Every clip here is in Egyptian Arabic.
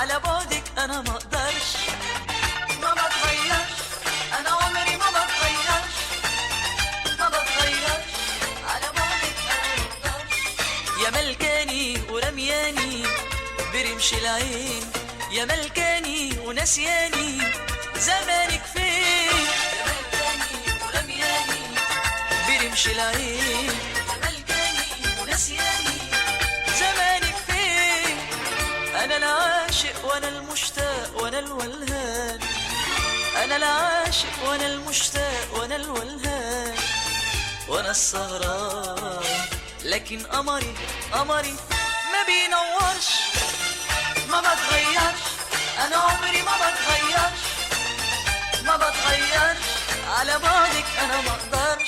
على بعدك انا ما اقدرش ما بتغيرش انا عمري ما بتغيرش ما بتغيرش على بعدك انا ما اقدرش يا ملكاني ورمياني برمش العين يا ملكاني ونسياني زمانك فين يا ملكاني ورمياني برمش العين يا ملكاني ونسياني زمانك فين انا العاشق وانا المشتاق وانا الولهان انا العاشق وانا المشتاق وانا الولهان وانا السهران لكن قمري قمري ما بينورش ما بتغيرش انا عمري ما بتغيرش ما بتغيرش على بعدك انا ما اقدرش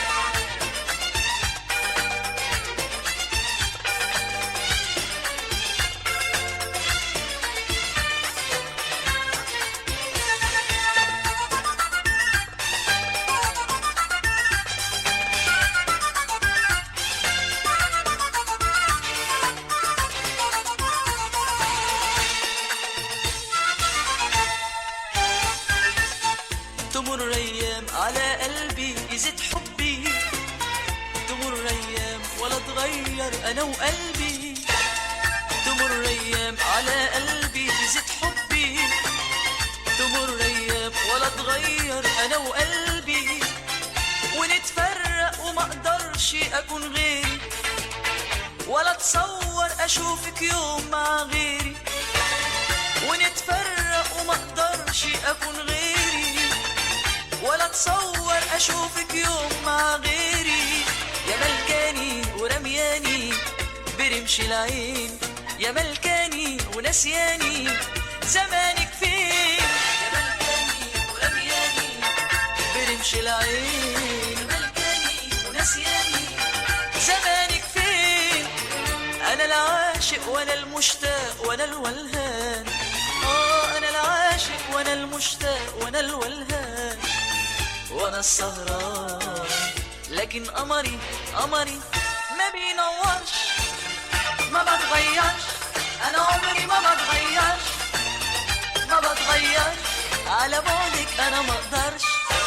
تمر ايام على قلبي يزيد حبي تمر ايام ولا اتغير انا وقلبي تمر ايام على قلبي يزيد حبي تمر ايام ولا اتغير انا وقلبي ونتفرق وما اقدرش اكون غيري ولا اتصور اشوفك يوم مع غيري ونتفرق وما اقدرش اكون غيري ولا اتصور اشوفك يوم مع غيري يا ملكاني ورمياني برمش العين يا ملكاني ونسياني زمانك فين يا ملكاني ورمياني برمش العين يا ملكاني ونسياني زمانك فين انا العاشق وانا المشتاق وانا الولهان اه انا العاشق وانا المشتاق وانا الولهان وانا السهران لكن قمري قمري ما بينورش ما بتغيرش انا عمري ما بتغيرش ما بتغيرش على بعدك انا ما اقدرش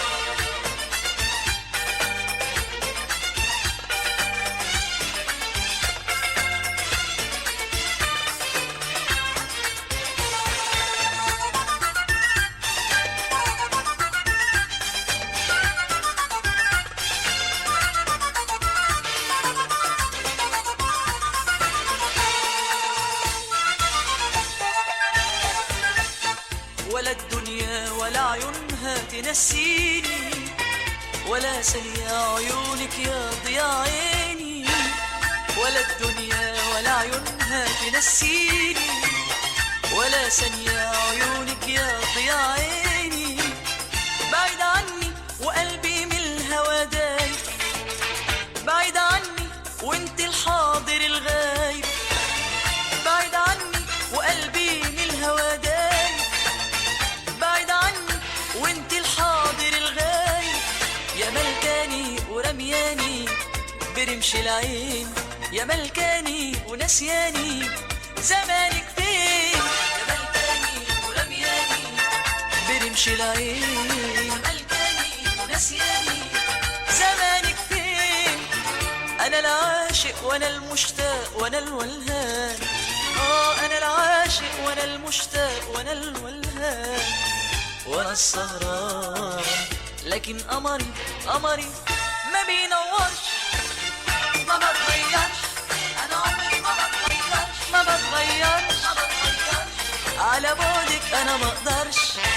ولا الدنيا ولا عيونها تنسيني ولا ثانية عيونك يا ضياء عيني ولا الدنيا ولا عيونها تنسيني ولا ثانية عيونك يا ضياء عيني بعيد عني وقلبي من الهوى دايب بعيد عني وانت الحاضر الغايب بعيد عني وقلبي من الهوى دايب بعيد عني وانت الحاضر الغايب يا ملكاني ورمياني برمش العين يا ملكاني ونسياني زمانك فين يا ملكاني ورمياني برمش العين يا ملكاني ونسياني زمانك فين انا العاشق وانا المشتاق وانا الولهان اه انا العاشق وانا المشتاق وانا الولهان وانا السهران لكن قمري قمري ما بينورش ما بتغيرش انا عمري ما بتغيرش ما بتغيرش ما بتغيرش على بعدك انا ما اقدرش